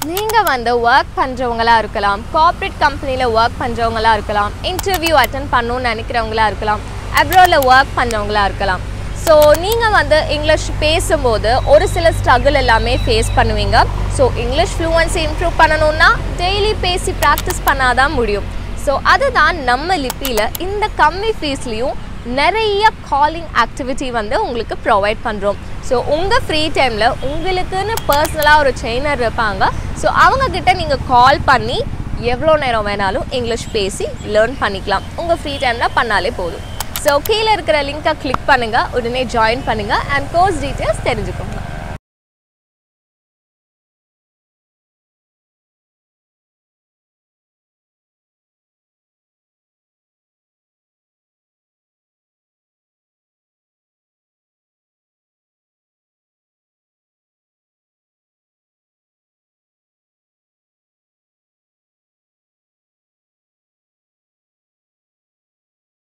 நீங்கள் வந்து ஒர்க் பண்ணுறவங்களா இருக்கலாம் கார்ப்பரேட் கம்பெனியில் ஒர்க் பண்ணுறவங்களா இருக்கலாம் இன்டர்வியூ அட்டன் பண்ணணும்னு நினைக்கிறவங்களா இருக்கலாம் அப்ராடில் ஒர்க் பண்ணுறவங்களா இருக்கலாம் ஸோ நீங்கள் வந்து இங்கிலீஷ் பேசும்போது ஒரு சில ஸ்ட்ரகிள் எல்லாமே ஃபேஸ் பண்ணுவீங்க ஸோ இங்கிலீஷ் ஃப்ளூவன்சி இம்ப்ரூவ் பண்ணணும்னா டெய்லி பேசி ப்ராக்டிஸ் பண்ணாதான் முடியும் ஸோ அதுதான் நம்ம லிப்பியில் இந்த கம்மி ஃபீஸ்லேயும் நிறைய காலிங் ஆக்டிவிட்டி வந்து உங்களுக்கு ப்ரொவைட் பண்ணுறோம் ஸோ உங்கள் ஃப்ரீ டைமில் உங்களுக்குன்னு பர்சனலாக ஒரு ட்ரெயினர் இருப்பாங்க ஸோ அவங்கக்கிட்ட நீங்கள் கால் பண்ணி எவ்வளோ நேரம் வேணாலும் இங்கிலீஷ் பேசி லேர்ன் பண்ணிக்கலாம் உங்கள் ஃப்ரீ டைமில் பண்ணாலே போதும் ஸோ கீழே இருக்கிற லிங்க்கை கிளிக் பண்ணுங்கள் உடனே ஜாயின் பண்ணுங்கள் அண்ட் கோர்ஸ் டீட்டெயில்ஸ் தெரிஞ்சுக்கோங்க